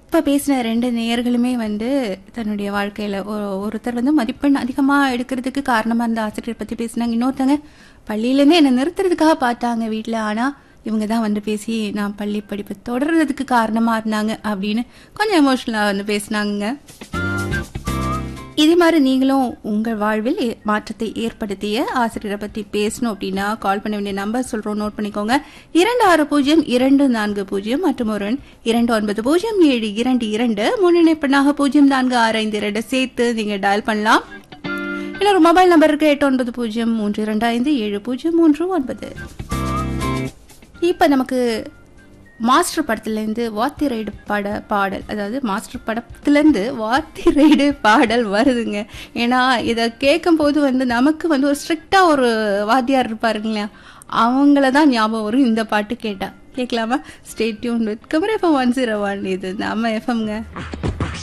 இப்போ பேசின ரெண்டு நேயர்களுமே வந்து தன்னுடைய வாழ்க்கையில் ஒருத்தர் வந்து மதிப்பெண் அதிகமாக எடுக்கிறதுக்கு காரணமாக இருந்த ஆசிரியர் பற்றி பேசினாங்க இன்னொருத்தங்க பள்ளியிலேருந்தே என்னை நிறுத்துறதுக்காக பார்த்தாங்க வீட்டில் ஆனால் இவங்க தான் வந்து பேசி நான் பள்ளி படிப்பு தொடர்றதுக்கு காரணமாக இருந்தாங்க அப்படின்னு கொஞ்சம் எமோஷ்னலாக வந்து பேசினாங்க இதே மாதிரி நீங்களும் உங்கள் வாழ்வில் ஏ- மாற்றத்தை ஏற்படுத்திய ஆசிரியரை பற்றி பேசணும் அப்படின்னா கால் பண்ண வேண்டிய நம்பர் சொல்கிறோம் நோட் பண்ணிக்கோங்க இரண்டு ஆறு பூஜ்ஜியம் இரண்டு நான்கு பூஜ்ஜியம் மற்றும் ஒரு எண் இரண்டு ஒன்பது பூஜ்ஜியம் ஏழு இரண்டு இரண்டு முன்னிணைப்பெண்ணாக பூஜ்ஜியம் நான்கு ஆறு ஐந்து இரண்டு சேர்த்து நீங்கள் டயல் பண்ணலாம் இல்லை ஒரு மொபைல் நம்பர் இருக்கு எட்டு ஒன்பது பூஜ்ஜியம் மூன்று இரண்டு ஐந்து ஏழு பூஜ்ஜியம் மூன்று ஒன்பது இப்போ நமக்கு மாஸ்டர் படத்துலேருந்து வாத்தி ரைடு பட பாடல் அதாவது மாஸ்டர் படத்துலேருந்து வாத்தி ரைடு பாடல் வருதுங்க ஏன்னா இதை கேட்கும்போது வந்து நமக்கு வந்து ஒரு ஸ்ட்ரிக்டாக ஒரு வாத்தியார் இருப்பாருங்களா அவங்கள தான் ஞாபகம் வரும் இந்த பாட்டு கேட்டா கேட்கலாமா ஸ்டேட்யூன் வித் கமர் எஃப்எம் ஒன் ஜீரோ ஒன் இது நம்ம எஃப்எம்ங்க